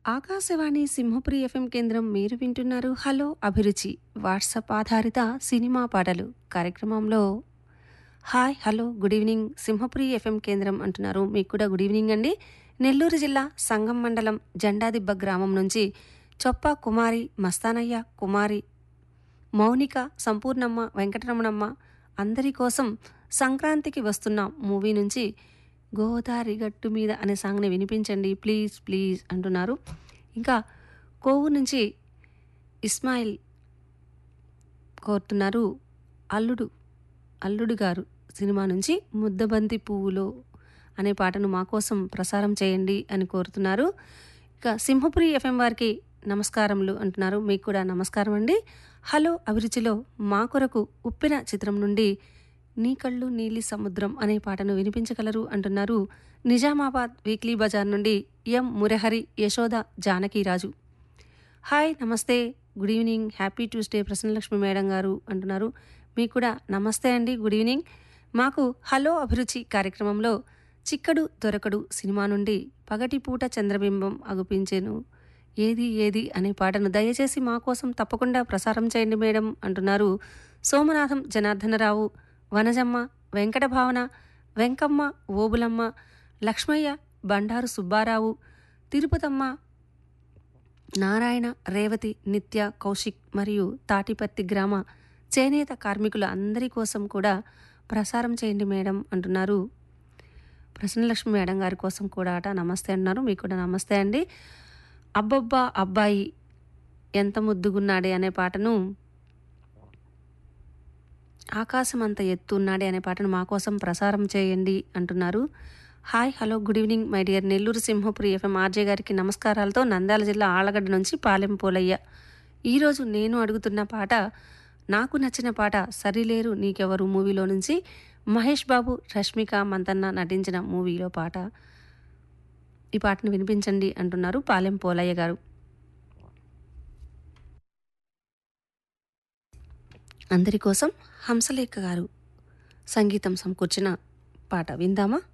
Akashvani Simhapuri FM కేంద్రం మీరు వింటున్నారు హలో అభిరుచి వాట్సాప్ ఆధారిత సినిమా పాటలు కార్యక్రమంలో hi hello good evening Simhapuri FM కేంద్రం అంటున్నారు మీకు కూడా గుడ్ ఈవినింగ్ అండి నెల్లూరు జిల్లా సంగం మండలం జెండాదిబ్బ గ్రామం నుంచి చొప్ప కుమారి మస్తానయ్య కుమారి మౌనిక సంపూర్ణమ్మ వెంకటరమణమ్మ అందరి కోసం సంక్రాంతికి వస్తున్న మూవీ నుంచి గోదావరి గట్టు మీద అనే సాంగ్ని వినిపించండి ప్లీజ్ ప్లీజ్ అంటున్నారు ఇంకా కోవు నుంచి ఇస్మాయిల్ కోరుతున్నారు అల్లుడు అల్లుడు గారు సినిమా నుంచి ముద్దబంతి పువ్వులో అనే పాటను మా కోసం ప్రసారం చేయండి అని కోరుతున్నారు ఇక సింహపురి ఎఫ్ఎం వారికి నమస్కారములు అంటున్నారు మీకు కూడా నమస్కారం అండి హలో అభిరుచిలో మా కొరకు ఉప్పిన చిత్రం నుండి నీ కళ్ళు నీలి సముద్రం అనే పాటను వినిపించగలరు అంటున్నారు నిజామాబాద్ వీక్లీ బజార్ నుండి ఎం మురహరి యశోద జానకిరాజు హాయ్ నమస్తే good evening happy Tuesday Prasannalakshmi madam గారు అంటున్నారు మీకు కూడా నమస్తే అండి గుడ్ ఈవినింగ్ మాకు హలో అభిరుచి కార్యక్రమంలో చిక్కడు దొరకడు సినిమా నుండి పగటిపూట చంద్రబింబం అగుపించెను ఏది ఏది అనే పాటను దయచేసి మా కోసం తప్పకుండా ప్రసారం చేయండి మేడం అంటున్నారు సోమనాథం జనార్దనరావు వనజమ్మ వెంకట భావన వెంకమ్మ ఓబులమ్మ లక్ష్మయ్య బండారు సుబ్బారావు తిరుపతమ్మ నారాయణ రేవతి నిత్య కౌశిక్ మరియు తాటిపత్తి గ్రామ చేనేత కార్మికుల అందరి కోసం కూడా ప్రసారం చేయండి మేడం అంటున్నారు ప్రసన్నలక్ష్మి మేడం గారి కోసం కూడా అట నమస్తే అంటున్నారు మీకు కూడా నమస్తే అండి అబ్బబ్బా అబ్బాయి ఎంత ముద్దుగున్నాడే అనే పాటను ఆకాశం అంత ఎత్తున్నాడే అనే పాటను మా కోసం ప్రసారం చేయండి అంటున్నారు hi hello good evening my dear Nellore Simhapuri FM RJ గారికి నమస్కారాలతో నంద్యాల జిల్లా ఆళ్లగడ్డ నుంచి పాలెం పోలయ్య ఈరోజు నేను అడుగుతున్న పాట నాకు నచ్చిన పాట సరిలేరు నీకెవరు మూవీలో నుంచి మహేష్ బాబు రష్మిక మంతన్న నటించిన మూవీలో పాట ఈ పాటను వినిపించండి అంటున్నారు పాలెం పోలయ్య గారు అందరి కోసం హంసలేఖ గారు సంగీతం సమకూర్చిన పాట విందామా